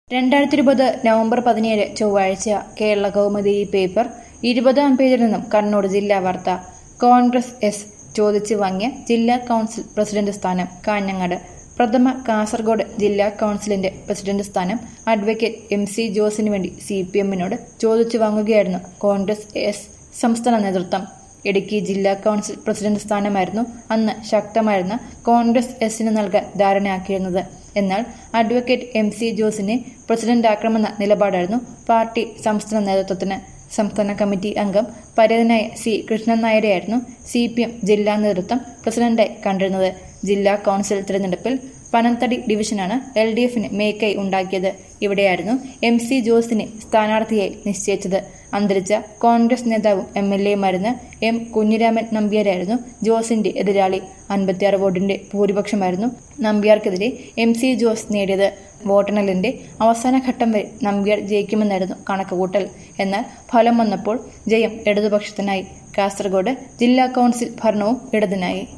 രണ്ടായിരത്തി ഇരുപത് നവംബർ പതിനേഴ് ചൊവ്വാഴ്ച കേരള കൗമുദി പേപ്പർ ഇരുപതാം പേജിൽ നിന്നും കണ്ണൂർ ജില്ലാ വാർത്ത കോൺഗ്രസ് എസ് ചോദിച്ചു വാങ്ങിയ ജില്ലാ കൗൺസിൽ പ്രസിഡന്റ് സ്ഥാനം കാഞ്ഞങ്ങാട് പ്രഥമ കാസർഗോഡ് ജില്ലാ കൗൺസിലിന്റെ പ്രസിഡന്റ് സ്ഥാനം അഡ്വക്കേറ്റ് എം സി ജോസിന് വേണ്ടി സി പി എമ്മിനോട് ചോദിച്ചു വാങ്ങുകയായിരുന്നു കോൺഗ്രസ് എസ് സംസ്ഥാന നേതൃത്വം ഇടുക്കി ജില്ലാ കൗൺസിൽ പ്രസിഡന്റ് സ്ഥാനമായിരുന്നു അന്ന് ശക്തമായിരുന്ന കോൺഗ്രസ് എസിന് നൽകാൻ ധാരണയാക്കിയിരുന്നത് എന്നാൽ അഡ്വക്കേറ്റ് എം സി ജോസിനെ പ്രസിഡന്റാക്കണമെന്ന നിലപാടായിരുന്നു പാർട്ടി സംസ്ഥാന നേതൃത്വത്തിന് സംസ്ഥാന കമ്മിറ്റി അംഗം പരേതനായ സി കൃഷ്ണൻ നായരെയായിരുന്നു സി പി എം ജില്ലാ നേതൃത്വം പ്രസിഡന്റായി കണ്ടിരുന്നത് ജില്ലാ കൗൺസിൽ തിരഞ്ഞെടുപ്പിൽ പനന്തടി ഡിവിഷനാണ് എൽ ഡി എഫിന് മേക്കൈ ഉണ്ടാക്കിയത് ഇവിടെയായിരുന്നു എം സി ജോസിനെ സ്ഥാനാർത്ഥിയായി നിശ്ചയിച്ചത് അന്തരിച്ച കോൺഗ്രസ് നേതാവും എം എൽ എയുമായിരുന്ന എം കുഞ്ഞിരാമൻ നമ്പ്യാരായിരുന്നു ജോസിന്റെ എതിരാളി അൻപത്തിയാറ് വോട്ടിന്റെ ഭൂരിപക്ഷമായിരുന്നു നമ്പ്യാർക്കെതിരെ എം സി ജോസ് നേടിയത് വോട്ടെണ്ണലിന്റെ അവസാന ഘട്ടം വരെ നമ്പ്യാർ ജയിക്കുമെന്നായിരുന്നു കണക്കുകൂട്ടൽ എന്നാൽ ഫലം വന്നപ്പോൾ ജയം ഇടതുപക്ഷത്തിനായി കാസർഗോഡ് ജില്ലാ കൗൺസിൽ ഭരണവും ഇടതിനായി